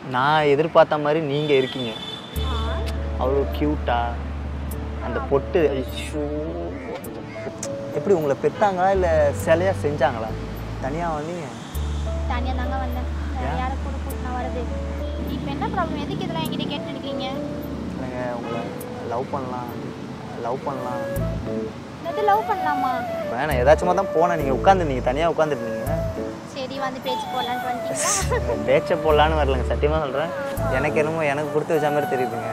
நான் எதிர்பார்த்த மாதிரி நீங்கள் இருக்கீங்க அவ்வளோ க்யூட்டா அந்த பொட்டு ஐயோ. எப்படி உங்களை பெத்தாங்களா இல்லை சிலையாக செஞ்சாங்களா தனியாக வந்தீங்க தனியாக தாங்க வந்தேன் வேற யாரை கூட கூட்டு நான் வருது இப்போ என்ன ப்ராப்ளம் எதுக்கு இதெல்லாம் என்கிட்ட கேட்டு இருக்கீங்க இல்லைங்க உங்களை லவ் பண்ணலாம் லவ் பண்ணலாம் எது லவ் பண்ணலாமா வேணாம் ஏதாச்சுமா தான் போனேன் நீங்கள் உட்காந்து நீங்கள் தனியாக உட்காந்துருந்தீங்க சரி வந்து பேச்சு போடலான்ட்டு வந்துட்டீங்களா பேச்சை போடலான்னு வரலங்க சத்தியமாக சொல்கிறேன் எனக்கு என்னமோ எனக்கு கொடுத்து வச்ச மாதிரி தெரியுதுங்க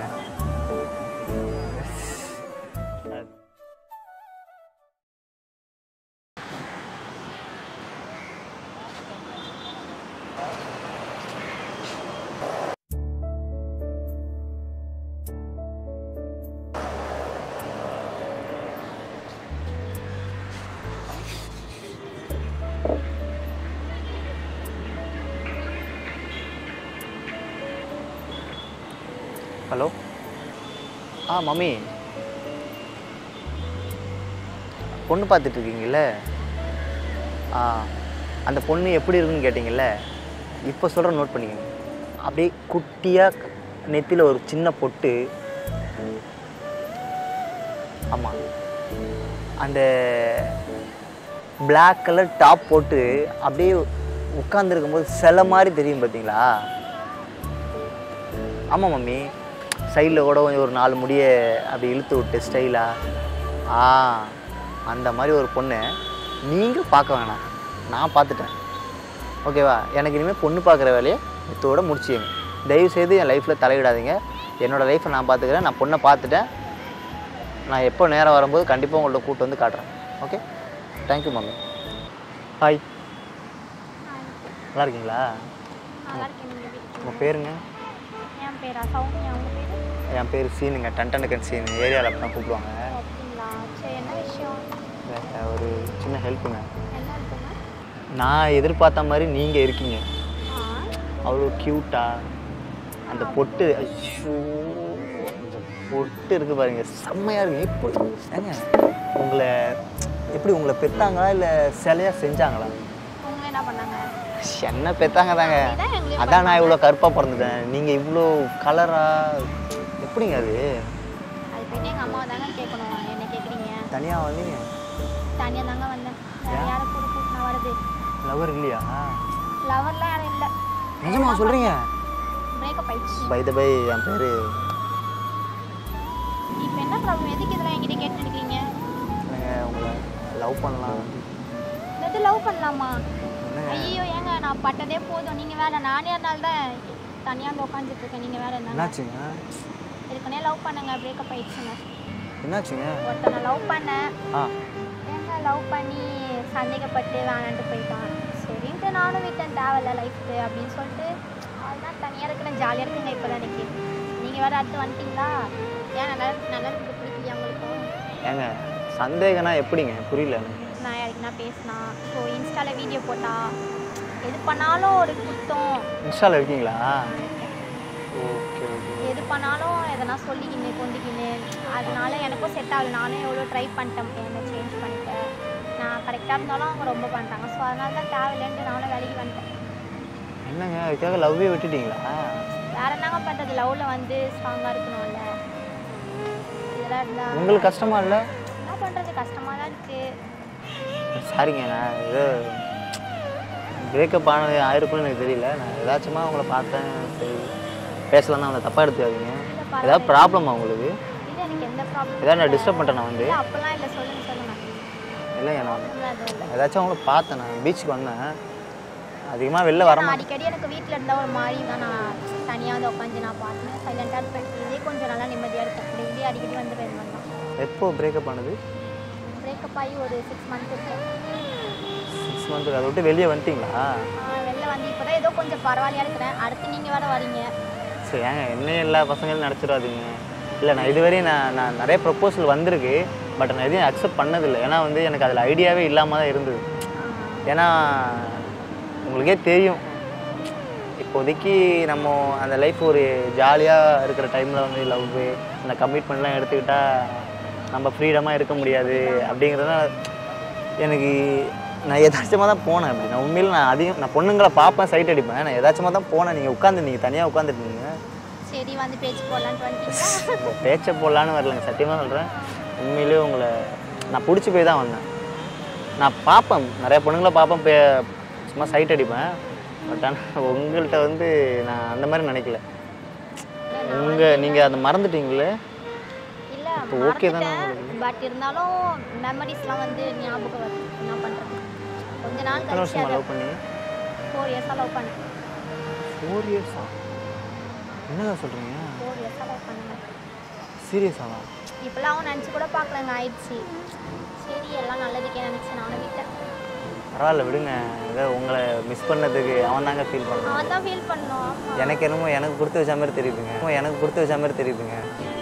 ஹலோ ஆ மம்மி பொண்ணு பார்த்துட்டு இருக்கீங்கல்ல ஆ அந்த பொண்ணு எப்படி இருக்குன்னு கேட்டிங்கல்ல இப்போ சொல்கிற நோட் பண்ணிக்கங்க அப்படியே குட்டியாக நெத்தியில் ஒரு சின்ன பொட்டு ஆமாம் அந்த Black கலர் டாப் போட்டு அப்படியே உட்காந்துருக்கும் போது சிலை மாதிரி தெரியும் பார்த்தீங்களா ஆமாம் மம்மி சைடில் கூட கொஞ்சம் ஒரு நாலு முடியை அப்படி இழுத்து விட்டு ஸ்டைலாக ஆ அந்த மாதிரி ஒரு பொண்ணை நீங்கள் பார்க்க வேணாம் நான் பார்த்துட்டேன் ஓகேவா எனக்கு இனிமேல் பொண்ணு பார்க்குற வேலையை இதோட முடிச்சிங்க தயவு செய்து என் லைஃப்பில் தலையிடாதீங்க என்னோடய லைஃப்பை நான் பார்த்துக்கிறேன் நான் பொண்ணை பார்த்துட்டேன் நான் எப்போ நேரம் வரும்போது கண்டிப்பாக உங்கள்ட்ட கூட்டு வந்து காட்டுறேன் ஓகே தேங்க்யூ மம்மி ஹாய் நல்லா இருக்கீங்களா நல்லா இருக்கேன் நீங்கள் எப்படி இருக்கீங்க உங்கள் பேருங்க என் பேரா சௌமியா உங்கள் பேர் என் பேர் சீனுங்க டன்டனுக்கன் சீன் ஏரியாவில் அப்படி தான் கூப்பிடுவாங்க அப்படிங்களா சரி என்ன விஷயம் இல்ல, ஒரு சின்ன ஹெல்ப்புங்க என்ன இருக்குங்க நான் எதிர்பார்த்த மாதிரி நீங்கள் இருக்கீங்க ஆ அவ்வளோ க்யூட்டா அந்த பொட்டு ஐயோ அந்த பொட்டு இருக்கு பாருங்க செம்மையாக இருக்கு இப்போ ஏங்க உங்களை எப்படி உங்களை பெத்தாங்களா இல்லை சிலையாக செஞ்சாங்களா அவங்க என்ன பண்ணாங்க என்ன பெத்தாங்க தாங்க இதான் எங்களுக்கு அதான் நான் இவ்வளோ கருப்பாக பிறந்துட்டேன் நீங்கள் இவ்வளோ கலராக எப்படிங்க அது அது போயிட்டு எங்கள் அம்மாவை தாங்க கேட்கணும் என்ன கேட்குறீங்க தனியாக வந்தீங்க தனியாக தாங்க வந்தேன் வேற யாரை கூட கூட்டு நான் வருது லவர் இல்லையா லவர்லாம் யாரும் இல்லை நிஜமா சொல்கிறீங்க பிரேக்கப் ஆயிடுச்சு பை த பை என் பேர் இப்போ என்ன ப்ராப்ளம் எதுக்கு இதெல்லாம் என்கிட்ட கேட்டு இருக்கீங்க உங்களை லவ் பண்ணலாம் எது லவ் பண்ணலாமா என்னங்க ஐயோ ஏங்க நான் பட்டதே போதும் நீங்கள் வேற நானே அதனால தான் தனியாக வந்து உட்காந்துட்டு இருக்கேன் நீங்கள் வேற என்ன என்னாச்சுங்க ஏற்கனவே லவ் பண்ணுங்க பிரேக்கப் ஆயிடுச்சுங்க என்னாச்சுங்க ஒருத்தனை லவ் பண்ணேன் ஆ ஏங்க லவ் பண்ணி சந்தேகப்பட்டு வேணான்ட்டு போயிட்டான் சரின்ட்டு நானும் விட்டேன் தேவையில்ல லைஃப்க்கு அப்படின்னு சொல்லிட்டு அதுதான் தனியாக இருக்கிறேன் ஜாலியாக இருக்குங்க இப்போ தான் எனக்கு நீங்கள் வேறு அடுத்து வந்துட்டீங்களா ஏன் நல்லா நல்லா இருக்குது பிடிக்கலையா உங்களுக்கும் ஏங்க சந்தேகம்னா எப்படிங்க புரியல எனக்கு. நான் யாருக்குன்னா பேசினா ஸோ இன்ஸ்டாவில் வீடியோ போட்டா எது பண்ணாலும் ஒரு குத்தம் இன்ஸ்டாவில் இருக்கீங்களா ஓகே ஓகே எது பண்ணாலும் எதனா சொல்லிக்கின்னு கொண்டிக்கின்னு அதனால எனக்கும் செட் ஆகல நானும் எவ்வளோ ட்ரை பண்ணிட்டேன் என்னை சேஞ்ச் பண்ணிட்டேன் நான் கரெக்டாக இருந்தாலும் அவங்க ரொம்ப பண்ணிட்டாங்க ஸோ அதனால தான் தேவையில்லைன்ட்டு நானும் வேலைக்கு வந்துட்டேன் என்னங்க அதுக்காக லவ்வே விட்டுட்டீங்களா வேற என்னங்க பண்ணுறது லவ்வில் வந்து ஸ்ட்ராங்காக இருக்கணும்ல இதெல்லாம் இருந்தா உங்களுக்கு கஷ்டமா இல்லை என்ன பண்ணுறது கஷ்டமாக தான் இருக்குது சாரிங்க நான் ஏதோ பிரேக்கப் ஆனது ஆயிருக்கும்னு எனக்கு தெரியல நான் ஏதாச்சுமா உங்களை பார்த்தேன் சரி பேசலாம் தான் அவங்க தப்பாக எடுத்துக்காதீங்க ஏதாவது ப்ராப்ளமா உங்களுக்கு இது எனக்கு எந்த ப்ராப்ளம் ஏதாவது நான் டிஸ்டர்ப் பண்ணிட்டேன் நான் வந்து இல்லை அப்போல்லாம் இல்லை சொல்லுங்கள் சொல்லுங்கள் இல்லைங்க நான் இல்லை அது இல்லை ஏதாச்சும் அவங்கள பார்த்தேன் நான் பீச்சுக்கு வந்தேன் அதிகமாக வெளில வர நான் மாட்டேன் அடிக்கடி எனக்கு வீட்டில் இருந்தால் ஒரு மாதிரி தான் நான் தனியாக வந்து உட்காந்து நான் பார்த்தேன் சைலண்டாக இருப்பேன் இதே கொஞ்சம் நல்லா நிம்மதியாக இருக்கும் டெய்லி அடிக்கடி வந்து போய் வந்தான் எப்போ பிரேக்கப் ஆனது பிரேக்கப் ஆகி ஒரு சிக்ஸ் மந்த் இருக்கு சிக்ஸ் மந்த் அதை விட்டு வெளியே வந்துட்டீங்களா ஆஹ் வெளில வந்து இப்போ தான் ஏதோ கொஞ்சம் பரவாயில்லையா இருக்கிறேன் அடுத்து நீங்கள் வேறு வரீங்க சரி ஏங்க என்ன எல்லா பசங்களும் நினச்சிடாதீங்க இல்லை நான் இதுவரையும் நான் நான் நிறைய ப்ரொப்போசல் வந்திருக்கு பட் நான் எதையும் அக்செப்ட் பண்ணதில்லை ஏன்னா வந்து எனக்கு அதில் ஐடியாவே இல்லாமல் தான் இருந்தது ஏன்னா உங்களுக்கே தெரியும் இப்போதைக்கு நம்ம அந்த லைஃப் ஒரு ஜாலியாக இருக்கிற டைமில் வந்து லவ்வு அந்த கமிட்மெண்ட்லாம் எடுத்துக்கிட்டால் நம்ம ஃப்ரீடமாக இருக்க முடியாது அப்படிங்கிறதுனால எனக்கு நான் எதாச்சமாக தான் போனேன் அப்படி நான் உண்மையில் நான் அதிகம் நான் பொண்ணுங்களை பார்ப்பேன் சைட் அடிப்பேன் நான் எதாச்சமாக தான் போனேன் நீங்கள் உட்காந்து நீங்கள் தனியாக உட்காந்துருந்தீங்க சரி வந்து பேச்சு போடலான்ட்டு வந்துட்டீங்களா இந்த பேச்சை போடலான்னு வரலங்க சத்தியமாக சொல்கிறேன் உண்மையிலேயே உங்களை நான் பிடிச்சி போய் தான் வந்தேன் நான் பார்ப்பேன் நிறைய பொண்ணுங்களை பார்ப்பேன் பே சும்மா சைட் அடிப்பேன் பட் ஆனால் உங்கள்கிட்ட வந்து நான் அந்த மாதிரி நினைக்கல உங்கள் நீங்கள் அதை மறந்துட்டீங்களே இல்ல இப்போ okay தானே பட் இருந்தாலும் மெமரிஸ்லாம் வந்து ஞாபகம் வருது என்ன பண்றது கொஞ்ச நாள் எத்தனை கழிச்சு வருஷமா அதை லவ் பண்ணி ஃபோர் இயர்ஸாக லவ் பண்ணேன் ஃபோர் இயர்ஸா என்னதான் சொல்கிறீங்க ஃபோர் இயர்ஸாக லவ் பண்ணுங்க சீரியஸாவா இப்போலாம் நினச்சி கூட பார்க்கலங்க ஆயிடுச்சு சரி எல்லாம் நல்லதுக்கே நினச்சேன் நானும் விட்டேன் பரவாயில்ல விடுங்க ஏதோ உங்களை மிஸ் பண்ணதுக்கு அவன் தாங்க ஃபீல் பண்ணான் அவன் தான் ஃபீல் பண்ணோம் ஆமா. எனக்கு என்னமோ எனக்கு கொடுத்து வச்ச மாதிரி தெரியுதுங்க என்னமோ எனக்கு கொடுத்து வச்ச மாதிரி தெரியுதுங்க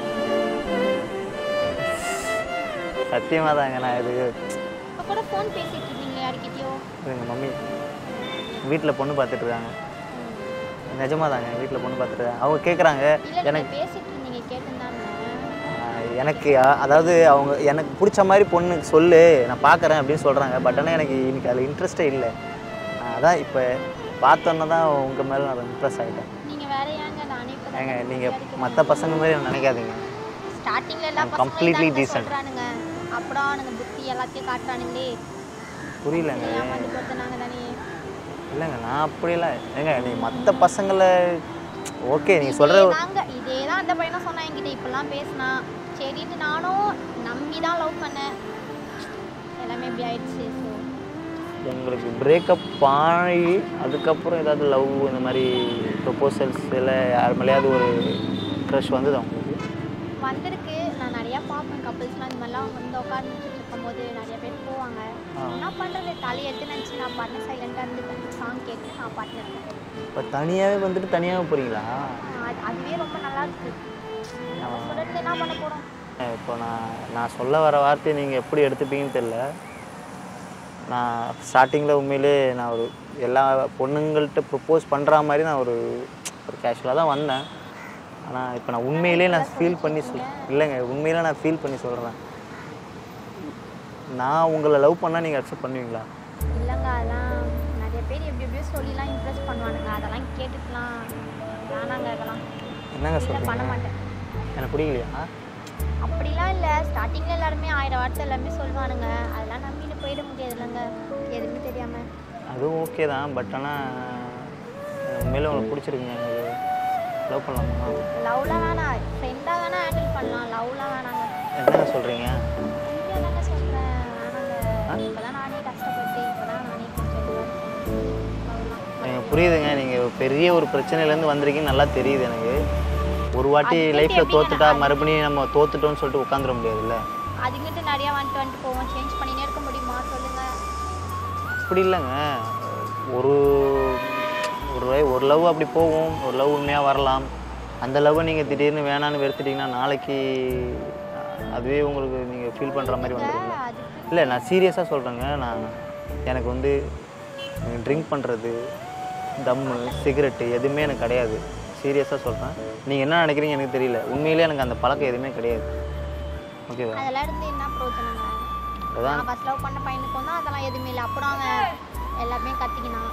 சத்தியமாக தாங்க நான் இது இப்போ கூட ஃபோன் பேசிட்டு இருக்கீங்க யார்கிட்டயோ எங்கள் மம்மி வீட்டில் பொண்ணு பார்த்துட்டு இருக்காங்க நிஜமாக தாங்க வீட்டில் பொண்ணு பார்த்துட்டு இருக்காங்க அவங்க கேட்குறாங்க இல்லை எனக்கு நீங்கள் பேசிட்டு இருந்தீங்க கேட்டுருந்தாங்க ஆஹ், எனக்கு அ- அதாவது அவங்க எனக்கு பிடிச்ச மாதிரி பொண்ணு சொல்லு நான் பார்க்குறேன் அப்படின்னு சொல்கிறாங்க பட் ஆனால் எனக்கு இன்னைக்கு அதில் இன்ட்ரெஸ்டே இல்லை நான் அதான் இப்போ பார்த்தோன்னே தான் உங்கள் மேலே நான் இம்ப்ரெஸ் ஆகிட்டேன் நீங்கள் வேற ஏங்க நானே இப்போ ஏங்க நீங்கள் மற்ற பசங்க மாதிரி என்ன நினைக்காதீங்க ஸ்டார்டிங்கில் எல்லா I'm completely பசங்களும் decent. சொல்கிறானுங்க அப்புறம் அவனுங்க புத்தி எல்லாத்தையும் காட்டுறானுங்களே புரியலங்க ஏமாந்து போகிறது நாங்கள் தானே இல்லைங்க நான் அப்படிலாம் ஏங்க நீங்கள் மற்ற பசங்களை ஓகே நீங்கள் சொல்கிற நாங்க இதே தான் அந்த பையனும் சொன்னான் என்கிட்ட இப்பெல்லாம் பேசினா சரின்ட்டு நானும் நம்பி தான் லவ் பண்ணேன் எல்லாமே இப்படி ஆயிடுச்சு ஸோ உங்களுக்கு பிரேக்கப் ஆகி அதுக்கப்புறம் ஏதாவது லவ் இந்த மாதிரி ப்ரொப்போசல்ஸ் இல்லை யார் மேலேயாவது ஒரு க்ரஷ் வந்தது உங்களுக்கு வந்திருக்கு நான் நிறையா பார்ப்பேன் கப்புள்ஸ்லாம் இந்த மாதிரிலாம் வந்து உட்காந்துட்டு இருக்கும்போது நிறைய பேர் போவாங்க ஆ. என்ன பண்ணுறது தலையெடுத்து நினச்சி நான் பாட்டு சைலண்டாக இருந்துப்பேன் சாங் கேட்டு நான் பாட்டு இருக்கேன் இப்போ தனியாகவே வந்துட்டு தனியாக போகிறீங்களா அது அதுவே ரொம்ப நல்லா இருக்கு நம்ம சொல்லிட்டு என்ன பண்ண போகிறோம் இப்போ நான் நான் சொல்ல வர வார்த்தையை நீங்கள் எப்படி எடுத்துப்பீங்கன்னு தெரில நான் ஸ்டார்டிங்கில் உண்மையிலே நான் ஒரு எல்லா பொண்ணுங்கள்கிட்ட ப்ரப்போஸ் பண்ணுற மாதிரி நான் ஒரு ஒரு கேஷுவலாக தான் வந்தேன் ஆனால் இப்போ நான் உண்மையிலே நான் ஃபீல் பண்ணி சொல் இல்லைங்க உண்மையிலே நான் ஃபீல் பண்ணி சொல்கிறேன் நான் உங்களை லவ் பண்ணால் நீங்கள் அக்செப்ட் பண்ணுவீங்களா இல்லைங்க அதெல்லாம் நிறைய பேர் எப்படி எப்படியோ சொல்லிலாம் இம்ப்ரெஸ் பண்ணுவானுங்க அதெல்லாம் கேட்டுட்டுலாம் வேணாங்க அதெல்லாம் என்னங்க இல்லை பண்ண சொல்கிறீங்க மாட்டேன் எனக்கு பிடிக்கலையா அப்படிலாம் இல்லை ஸ்டார்டிங்கில் எல்லாருமே ஆயிரம் வார்த்தை எல்லாமே சொல்லுவானுங்க அதெல்லாம் நம்பிட்டு போயிட முடியாது இல்லைங்க எதுவுமே தெரியாமல் அதுவும் ஓகே தான் பட் ஆனால் உண்மையிலே உங்களுக்கு பிடிச்சிருக்குங்க எனக்கு லவ் பண்ணலாமா லவ்லாம் வேணாம் ஃப்ரெண்டாக வேணா ஹேண்டில் பண்ணலாம் லவ்லாம் வேணாங்க என்னங்க சொல்கிறீங்க உண்மையாக தாங்க சொல்கிறேன் வேணாங்க இப்போ தான் நானே கஷ்டப்பட்டு இப்போ தான் நானே கொஞ்சம் இதுவா இருக்கேன். லவ்லாம் எனக்கு புரியுதுங்க நீங்கள் பெரிய ஒரு பிரச்சனையிலேருந்து வந்திருக்கீங்க நல்லா தெரியுது எனக்கு ஒரு வாட்டி அதுக்கிட்ட லைஃப்பில் எப்படிங்க தோத்துட்டா நான் மறுபடியும் நம்ம தோத்துட்டோம்னு சொல்லிட்டு உட்காந்துட முடியாதுல்ல அதுங்கிட்டு நிறையா வந்துட்டு வந்துட்டு போவோம் சேஞ்ச் பண்ணினே இருக்க முடியுமா சொல்லுங்கள் அப்படி இல்லைங்க ஒரு ஒரு லை- ஒரு லவ் அப்படி போகும் ஒரு லவ் உண்மையாக வரலாம் அந்த லவ்வை நீங்கள் திடீர்னு வேணான்னு வெறுத்துட்டீங்கன்னா நாளைக்கு அஹ், அதுவே உங்களுக்கு நீங்கள் ஃபீல் பண்ணுற மாதிரி வந்துடும்ல அதுக்கு இல்லை நான் சீரியஸாக சொல்கிறேங்க நான் எனக்கு வந்து ட்ரிங்க் பண்ணுறது தம்மு சிகரெட்டு எதுவுமே எனக்கு கிடையாது சீரியஸாக சொல்கிறேன் நீங்கள் என்ன நினைக்கிறீங்க எனக்கு தெரியல உண்மையிலே எனக்கு அந்த பழக்கம் எதுவுமே கிடையாது ஓகேவா அதெல்லாம் இருந்து என்ன பிரயோஜனங்க அதான் நான் ஃபர்ஸ்ட் லவ் பண்ண பையனுக்கு வந்து அதெல்லாம் எதுவுமே இல்லை அப்புறம் அவன் எல்லாமே கத்திக்கினான்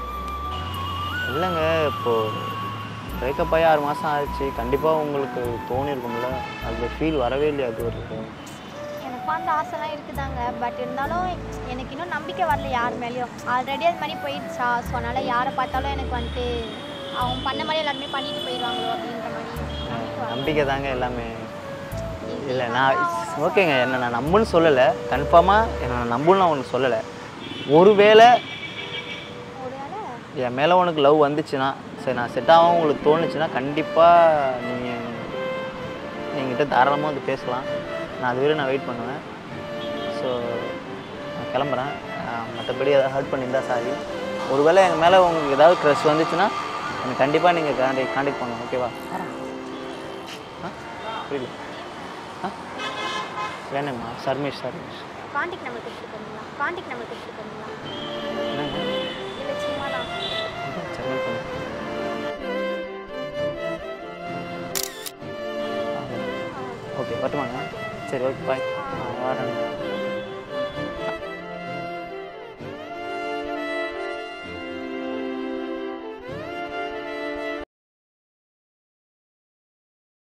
இல்லைங்க இப்போது பிரேக்கப் ஆகி ஆறு மாதம் ஆச்சு கண்டிப்பாக உங்களுக்கு தோணிருக்கும்ல அந்த ஃபீல் வரவே இல்லையா அது ஒரு எனக்கும் அந்த ஆசைலாம் இருக்குதாங்க பட் இருந்தாலும் எனக்கு இன்னும் நம்பிக்கை வரல யார் மேலேயும் ஆல்ரெடி அது மாதிரி போயிடுச்சா ஸோ அதனால் யாரை பார்த்தாலும் எனக்கு வந்துட்டு அவங்க பண்ண மாதிரி எல்லாருமே பண்ணிட்டு போயிடுவாங்களோ அப்படின்ற மாதிரி நம்பிக்கை வரல. நம்பிக்கை தாங்க எல்லாமே இது இல்லை என்னமோ நான் அவன் ஓகேங்க என்ன நான் நம்புன்னு சொல்லலை கன்ஃபார்மாக என்ன நான் நம்புன்னு நான் உனக்கு சொல்லலை ஒருவேளை ஒருவேளை என் மேலே உனக்கு லவ் வந்துச்சுன்னா சரி நான் செட் ஆகும் உங்களுக்கு தோணுச்சுன்னா கண்டிப்பாக நீங்கள் என்கிட்ட தாராளமாக வந்து பேசலாம் நான் அது வரையும் நான் வெயிட் பண்ணுவேன் ஸோ நான் கிளம்புறேன் ஆஹ் மற்றபடி ஏதாவது ஹர்ட் பண்ணியிருந்தா சாரி ஒருவேளை எங்கள் மேலே உங்களுக்கு ஏதாவது க்ரஷ் வந்துச்சுன்னா எனக்கு கண்டிப்பாக நீங்கள் கான்டாக்ட் கான்டாக்ட் பண்ணுங்க ஓகேவா ஆ புரியல ஆ வேணும்மா சர்மேஷ் சர்மேஷ் கான்டாக்ட் நம்பர் கொடுத்துருக்கீங்களா கான்டாக்ட் நம்பர் கொடுத்துருக்கீங்களா என்னங்க இல்லை சும்மா தான் சர்மேஷ் பண்ணு ஓகே வரட்டுமாங்க சரி ஓகே பாய் வரேன்